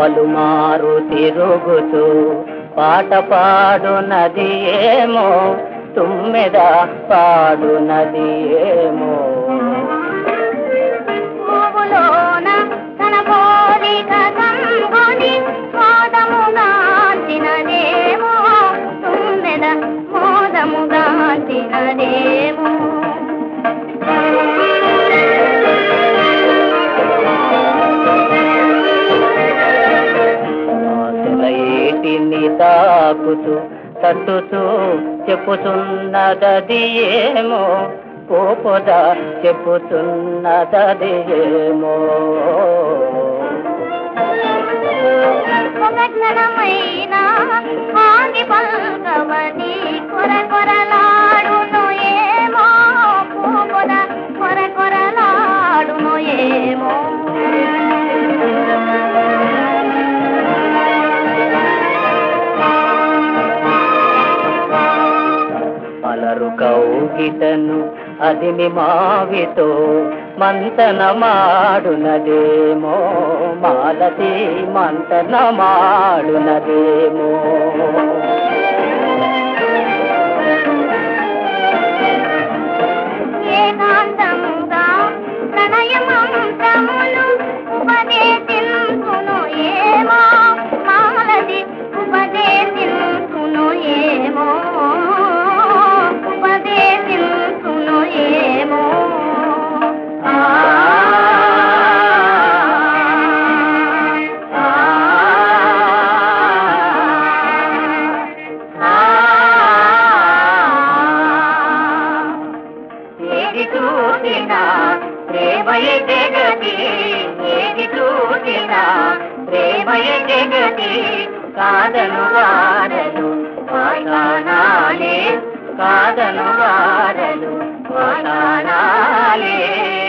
పలుమారు తిరుగుతూ పాట పాడునది ఏమో తుమ్మెద పాడునది ఏమో పువ్వులోన తన పోలిక కనుగొని మోదముగాంచినదేమో తుమ్మెద మోదముగాంచినదేమో ఆశలైటిని తాకుతూ తట్టుతూ చెప్పుతున్నదది ఏమో పోపద చెప్పుతున్నదది ఏమో ఒక క్షణమైన ఆగి పల్కవని కొర కొరలాడును ఏమో పూపున కొర కొరలాడును ఏమో అలరు కౌగిటను అది మావితో మంతన మాడునదేమో మాలతి మంతన మాడునదేమో ఏకాంతముగా ప్రణయమంత్రములు ఉపదేశించును ఏమో మాలది ఉపదేశించును ఏమో ఉపదేశించును ఏమో ఆ ఏది చూసినా ప్రేమయ జగతి ఏది చూసినా ప్రేమయ జగతి కాదను వారలు వాటానాలే కాదను వారలు వాటానాలే